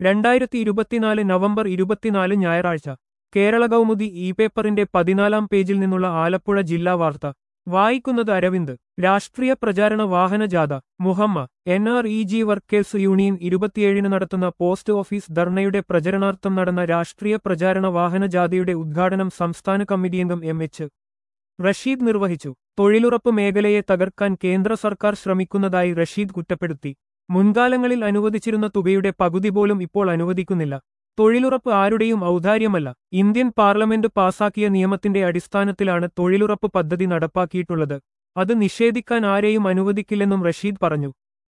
രണ്ടായിരത്തി ഇരുപത്തിനാല് നവംബർ ഇരുപത്തിനാല് ഞായറാഴ്ച കേരള കൗമുദി ഇ പേപ്പറിന്റെ പതിനാലാം പേജിൽ നിന്നുള്ള ആലപ്പുഴ ജില്ലാ വാർത്ത വായിക്കുന്നത് അരവിന്ദ് രാഷ്ട്രീയ പ്രചാരണ വാഹന ജാഥ Muhamma N R E G workers union ഇരുപത്തിയേഴിന് നടത്തുന്ന പോസ്റ്റ് ഓഫീസ് ധർണയുടെ പ്രചരണാർത്ഥം നടന്ന രാഷ്ട്രീയ പ്രചാരണ വാഹന ജാഥയുടെ ഉദ്ഘാടനം സംസ്ഥാന കമ്മിറ്റി അംഗം എം എച്ച് റഷീദ് നിർവഹിച്ചു തൊഴിലുറപ്പ് മേഖലയെ തകർക്കാൻ കേന്ദ്ര സർക്കാർ ശ്രമിക്കുന്നതായി റഷീദ് കുറ്റപ്പെടുത്തി മുൻകാലങ്ങളിൽ അനുവദിച്ചിരുന്ന തുകയുടെ പകുതി പോലും ഇപ്പോൾ അനുവദിക്കുന്നില്ല തൊഴിലുറപ്പ് ആരുടെയും ഔദാര്യമല്ല ഇന്ത്യൻ പാർലമെന്റ് പാസാക്കിയ നിയമത്തിന്റെ അടിസ്ഥാനത്തിലാണ് തൊഴിലുറപ്പ് പദ്ധതി നടപ്പാക്കിയിട്ടുള്ളത് അത് നിഷേധിക്കാൻ ആരെയും അനുവദിക്കില്ലെന്നും റഷീദ് പറഞ്ഞു